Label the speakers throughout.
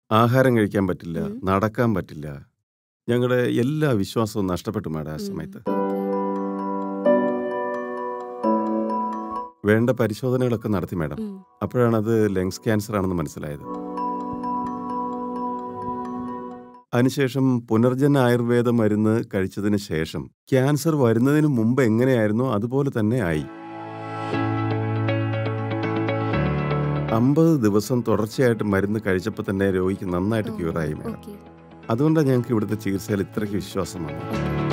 Speaker 1: ആഹാരം കഴിക്കാൻ പറ്റില്ല
Speaker 2: ഉം.
Speaker 1: നടക്കാൻ പറ്റില്ല ഞങ്ങളുടെ എല്ലാ വിശ്വാസവും നഷ്ടപ്പെട്ടു മാഡം ആ
Speaker 2: ഉം.
Speaker 1: സമയത്ത്
Speaker 2: ഓക്കെ.
Speaker 1: വേണ്ട പരിശോധനകളൊക്കെ നടത്തി മാഡം
Speaker 2: ഉം.
Speaker 1: അപ്പോഴാണ് അത് ലങ്സ് ക്യാൻസർ ആണെന്ന് മനസ്സിലായത് അതിനുശേഷം പുനർജന ആയുർവേദ മരുന്ന് കഴിച്ചതിന് ശേഷം ക്യാൻസർ വരുന്നതിന് മുമ്പ് എങ്ങനെയായിരുന്നോ അതുപോലെ തന്നെ ആയി അമ്പത് ദിവസം തുടർച്ചയായിട്ട് മരുന്ന് കഴിച്ചപ്പോൾ തന്നെ രോഗിക്ക് നന്നായിട്ട്
Speaker 2: ഓ,
Speaker 1: ക്യൂറായി മാഡം
Speaker 2: ഓക്കെ.
Speaker 1: അതുകൊണ്ടാണ് ഞങ്ങൾക്ക് ഇവിടുത്തെ ചികിത്സയിൽ ഇത്രയ്ക്ക് വിശ്വാസം വന്നത്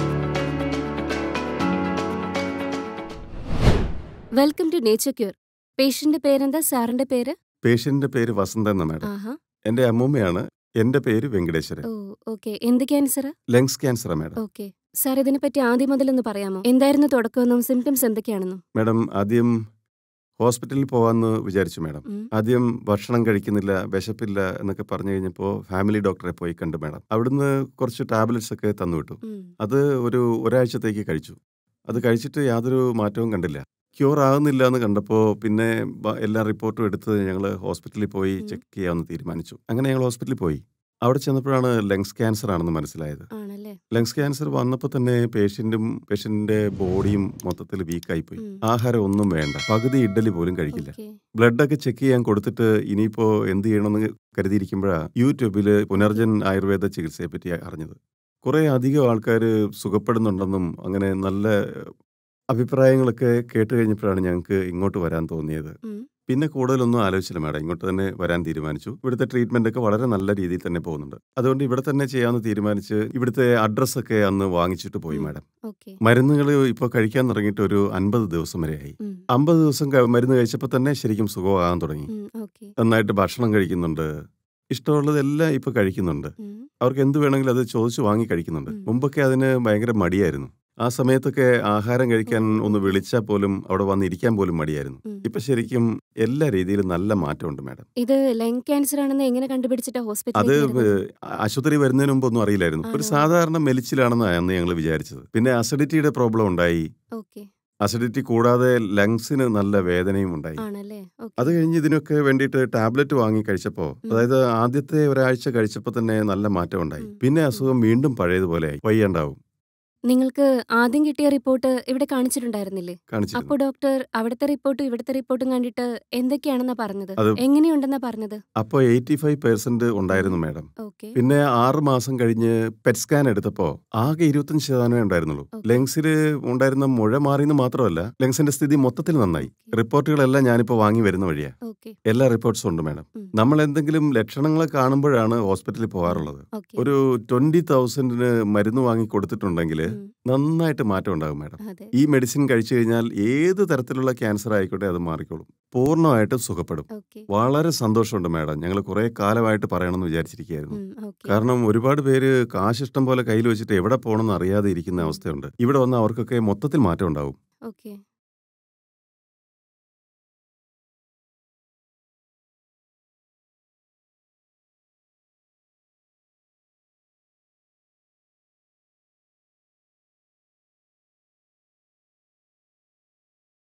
Speaker 2: വെൽക്കം ടു നേച്ചർ ക്യൂർ പേഷ്യന്റെ പേരെന്താ സാറിന്റെ പേര്
Speaker 1: പേഷ്യന്റിന്റെ പേര് വസന്ത എന്ന മാഡം
Speaker 2: ആഹാ
Speaker 1: എൻ്റെ അമ്മൂമ്മയാണ് എൻ്റെ പേര് വെങ്കടേശ്വരൻ
Speaker 2: ഓ ഓക്കെ എന്ത് ക്യാൻസർ
Speaker 1: ലങ്സ് ക്യാൻസറാണ് മാഡം
Speaker 2: ഓക്കെ സാർ ഇതിനെ പറ്റി ആദ്യം മുതലൊന്ന് പറയാമോ എന്തായിരുന്നു തുടക്കമെന്നും സിംറ്റംസ് എന്തൊക്കെയാണെന്നും
Speaker 1: മാഡം ആദ്യം ഹോസ്പിറ്റലിൽ പോകാമെന്ന് വിചാരിച്ചു മാഡം
Speaker 2: ഉം.
Speaker 1: ആദ്യം ഭക്ഷണം കഴിക്കുന്നില്ല വിശപ്പില്ല എന്നൊക്കെ പറഞ്ഞു കഴിഞ്ഞപ്പോൾ ഫാമിലി ഡോക്ടറെ പോയി കണ്ടു മാഡം അവിടുന്ന് കുറച്ച് ടാബ്ലറ്റ്സ് ഒക്കെ തന്നു വിട്ടു
Speaker 2: ഉം.
Speaker 1: അത് ഒരു ഒരാഴ്ചത്തേക്ക് കഴിച്ചു അത് കഴിച്ചിട്ട് യാതൊരു മാറ്റവും കണ്ടില്ല ക്യൂർ ആകുന്നില്ല എന്ന് കണ്ടപ്പോൾ പിന്നെ ബ- എല്ലാ റിപ്പോർട്ടും എടുത്ത് ഞങ്ങൾ ഹോസ്പിറ്റലിൽ പോയി
Speaker 2: ഉം.
Speaker 1: ചെക്ക് ചെയ്യാമെന്ന് തീരുമാനിച്ചു അങ്ങനെ ഞങ്ങൾ ഹോസ്പിറ്റലിൽ പോയി അവിടെ ചെന്നപ്പോഴാണ് ലങ്സ് ക്യാൻസർ ആണെന്ന് മനസ്സിലായത്
Speaker 2: ആണല്ലേ
Speaker 1: ലങ്സ് ക്യാൻസർ വന്നപ്പോൾ തന്നെ പേഷ്യന്റും പേഷ്യന്റിന്റെ ബോഡിയും മൊത്തത്തിൽ വീക്കായി പോയി
Speaker 2: ഉം.
Speaker 1: ആഹാരം ഒന്നും വേണ്ട പകുതി ഇഡ്ഡലി പോലും കഴിക്കില്ല
Speaker 2: ഓക്കെ.
Speaker 1: ബ്ലഡൊക്കെ ചെക്ക് ചെയ്യാൻ കൊടുത്തിട്ട് ഇനിയിപ്പോ എന്ത് ചെയ്യണമെന്ന് കരുതിയിരിക്കുമ്പോഴാണ് യൂട്യൂബിൽ പുനർജൻ ആയുർവേദ ചികിത്സയെ പറ്റി അറിഞ്ഞത് കുറേ അധികം ആൾക്കാർ സുഖപ്പെടുന്നുണ്ടെന്നും അങ്ങനെ നല്ല അഭിപ്രായങ്ങളൊക്കെ കേട്ട് കഴിഞ്ഞപ്പോഴാണ് ഞങ്ങൾക്ക് ഇങ്ങോട്ട് വരാൻ തോന്നിയത്
Speaker 2: ഉം.
Speaker 1: പിന്നെ കൂടുതലൊന്നും ആലോചിച്ചില്ല മാഡം ഇങ്ങോട്ട് തന്നെ വരാൻ തീരുമാനിച്ചു ഇവിടുത്തെ ട്രീറ്റ്മെന്റ് ഒക്കെ വളരെ നല്ല രീതിയിൽ തന്നെ പോകുന്നുണ്ട് അതുകൊണ്ട് ഇവിടെ തന്നെ ചെയ്യാമെന്ന് തീരുമാനിച്ച് ഇവിടുത്തെ അഡ്രസ്സൊക്കെ അന്ന് വാങ്ങിച്ചിട്ട് പോയി
Speaker 2: ഉം.
Speaker 1: മാഡം
Speaker 2: ഓക്കെ
Speaker 1: മരുന്നുകൾ ഇപ്പോൾ കഴിക്കാൻ തുടങ്ങിയിട്ട് ഒരു അൻപത് ദിവസം വരെയായി
Speaker 2: ഉം.
Speaker 1: അമ്പത് ദിവസം ക- മരുന്ന് കഴിച്ചപ്പോൾ തന്നെ ശരിക്കും സുഖമാകാൻ തുടങ്ങി
Speaker 2: ഉം. ഓക്കെ
Speaker 1: നന്നായിട്ട് ഭക്ഷണം കഴിക്കുന്നുണ്ട് ഇഷ്ടമുള്ളതെല്ലാം ഇപ്പോൾ കഴിക്കുന്നുണ്ട്
Speaker 2: ഉം.
Speaker 1: അവർക്ക് എന്ത് വേണമെങ്കിലും അത് ചോദിച്ചു വാങ്ങി കഴിക്കുന്നുണ്ട്
Speaker 2: ഉം.
Speaker 1: മുമ്പൊക്കെ അതിന് ഭയങ്കര മടിയായിരുന്നു ആ സമയത്തൊക്കെ ആഹാരം കഴിക്കാൻ ഒന്ന് വിളിച്ചാൽ പോലും അവിടെ വന്നിരിക്കാൻ പോലും മടിയായിരുന്നു
Speaker 2: ഉം.
Speaker 1: ഇപ്പൊ ശരിക്കും എല്ലാ രീതിയിലും നല്ല മാറ്റമുണ്ട് മാഡം
Speaker 2: ഇത് ലങ് ക്യാൻസർ ആണെന്ന് എങ്ങനെ കണ്ടുപിടിച്ചിട്ടാ
Speaker 1: അത്
Speaker 2: ഹോസ്പിറ്റലിൽ
Speaker 1: ഏഹ്, ആശുപത്രി വരുന്നതിന് മുമ്പ് ഒന്നും അറിയില്ലായിരുന്നു ഒരു
Speaker 2: ആണോ?
Speaker 1: സാധാരണ മെലിച്ചിലാണെന്നാണ് അന്ന് ഞങ്ങൾ വിചാരിച്ചത് പിന്നെ അസിഡിറ്റിയുടെ പ്രോബ്ലം ഉണ്ടായി
Speaker 2: ഓക്കെ
Speaker 1: അസിഡിറ്റി കൂടാതെ ലങ്സിന് നല്ല വേദനയും ഉണ്ടായി
Speaker 2: ആണല്ലേ ഓക്കെ.
Speaker 1: അത് കഴിഞ്ഞ് ഇതിനൊക്കെ വേണ്ടിയിട്ട് ടാബ്ലറ്റ് വാങ്ങി കഴിച്ചപ്പോൾ
Speaker 2: ഉം.
Speaker 1: അതായത് ആദ്യത്തെ ഒരാഴ്ച കഴിച്ചപ്പോൾ തന്നെ നല്ല മാറ്റം ഉണ്ടായി
Speaker 2: ഉം.
Speaker 1: പിന്നെ അസുഖം വീണ്ടും പഴയതുപോലെ ആയി വയ്യണ്ടാവും
Speaker 2: നിങ്ങൾക്ക് ആദ്യം കിട്ടിയ റിപ്പോർട്ട് ഇവിടെ കാണിച്ചിട്ടുണ്ടായിരുന്നില്ലേ
Speaker 1: കാണിച്ചിരുന്നു
Speaker 2: അപ്പൊ ഡോക്ടർ അവിടുത്തെ റിപ്പോർട്ടും ഇവിടുത്തെ റിപ്പോർട്ടും കണ്ടിട്ട് എന്തൊക്കെയാണെന്നാ പറഞ്ഞത്
Speaker 1: അത്
Speaker 2: എങ്ങനെയുണ്ടെന്നാ പറഞ്ഞത്
Speaker 1: അപ്പോൾ എയ്റ്റി ഫൈവ് പെർസെന്റ് ഉണ്ടായിരുന്നു മാഡം
Speaker 2: ഓക്കെ
Speaker 1: പിന്നെ ആറ് മാസം കഴിഞ്ഞ് പെറ്റ് സ്കാൻ എടുത്തപ്പോൾ ആകെ ഇരുപത്തഞ്ച് ശതമാനമേ ഉണ്ടായിരുന്നുള്ളൂ
Speaker 2: Okay.
Speaker 1: ലങ്സിൽ ഉണ്ടായിരുന്ന മുഴ മാറിയെന്ന് മാത്രമല്ല ലങ്സിന്റെ സ്ഥിതി മൊത്തത്തിൽ നന്നായി റിപ്പോർട്ടുകളെല്ലാം ഞാനിപ്പോൾ വാങ്ങി വരുന്ന വഴിയാണ്
Speaker 2: ഓക്കെ
Speaker 1: എല്ലാ റിപ്പോർട്ട്സും ഉണ്ട് മാഡം
Speaker 2: ഉം.
Speaker 1: നമ്മൾ എന്തെങ്കിലും ലക്ഷണങ്ങൾ കാണുമ്പോഴാണ് ഹോസ്പിറ്റലിൽ പോകാറുള്ളത്
Speaker 2: ഓക്കെ
Speaker 1: ഒരു ട്വന്റി തൗസൻഡിന് മരുന്ന് വാങ്ങി കൊടുത്തിട്ടുണ്ടെങ്കിൽ
Speaker 2: ഉം.
Speaker 1: നന്നായിട്ട് മാറ്റം ഉണ്ടാകും മാഡം
Speaker 2: അതെ
Speaker 1: ഈ മെഡിസിൻ കഴിച്ചു കഴിഞ്ഞാൽ ഏത് തരത്തിലുള്ള ക്യാൻസർ ആയിക്കോട്ടെ അത് മാറിക്കോളും പൂർണ്ണമായിട്ടും സുഖപ്പെടും
Speaker 2: ഓക്കെ
Speaker 1: വളരെ സന്തോഷമുണ്ട് മാഡം ഞങ്ങൾ കുറേ കാലമായിട്ട് പറയണമെന്ന് വിചാരിച്ചിരിക്കുകയായിരുന്നു
Speaker 2: ഉം, ഓക്കെ
Speaker 1: കാരണം ഒരുപാട് പേര് കാശിഷ്ടം പോലെ കയ്യിൽ വെച്ചിട്ട് എവിടെ പോകണമെന്ന് അറിയാതെ ഇരിക്കുന്ന അവസ്ഥയുണ്ട് ഇവിടെ വന്ന് അവർക്കൊക്കെ മൊത്തത്തിൽ മാറ്റം ഉണ്ടാവും
Speaker 2: ഓക്കെ